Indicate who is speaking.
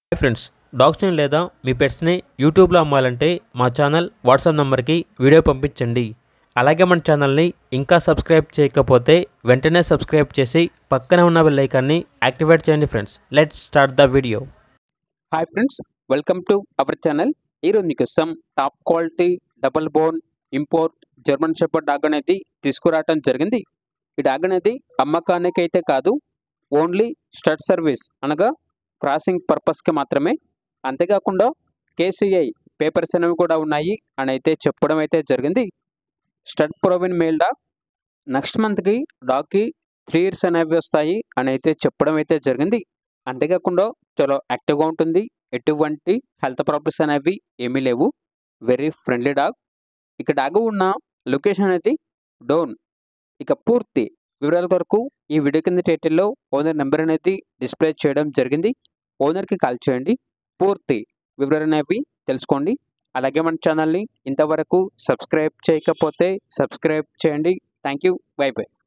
Speaker 1: hi friends డాగ్స్ని లేదా మీ పెట్స్ని యూట్యూబ్లో అమ్మాలంటే మా ఛానల్ వాట్సాప్ నెంబర్కి వీడియో పంపించండి అలాగే మన ఛానల్ని ఇంకా సబ్స్క్రైబ్ చేయకపోతే వెంటనే సబ్స్క్రైబ్ చేసి పక్కనే ఉన్న బెల్ ఐకాన్ని యాక్టివేట్ చేయండి friends let's start the video
Speaker 2: hi friends welcome to our channel ఈరోజు మీకోసం top quality double bone import German shepherd dog అనేది తీసుకురావడం జరిగింది ఈ డాగ్ అనేది అమ్మకానికి అయితే కాదు ఓన్లీ స్టడ్ సర్వీస్ అనగా క్రాసింగ్ పర్పస్కి మాత్రమే అంతేకాకుండా కేసీఐ పేపర్స్ అనేవి కూడా ఉన్నాయి అని అయితే చెప్పడం అయితే జరిగింది stud proven male dog next మంత్కి డాగ్కి త్రీ ఇయర్స్ అనేవి వస్తాయి అని అయితే చెప్పడం అయితే జరిగింది అంతేకాకుండా చాలా యాక్టివ్గా ఉంటుంది ఎటువంటి హెల్త్ ప్రాబ్లమ్స్ అనేవి ఏమీ లేవు వెరీ ఫ్రెండ్లీ డాగ్ ఇక డాగ్ ఉన్న లొకేషన్ అనేది డోన్ ఇక పూర్తి వివరాల కొరకు ఈ వీడియో కింద టైటిల్లో ఓనర్ నెంబర్ అనేది డిస్ప్లే చేయడం జరిగింది ఓనర్కి కాల్ చేయండి పూర్తి వివరాలు అనేవి తెలుసుకోండి అలాగే మన ఛానల్ని ఇంతవరకు సబ్స్క్రైబ్ చేయకపోతే సబ్స్క్రైబ్ చేయండి థ్యాంక్ యూ బై బై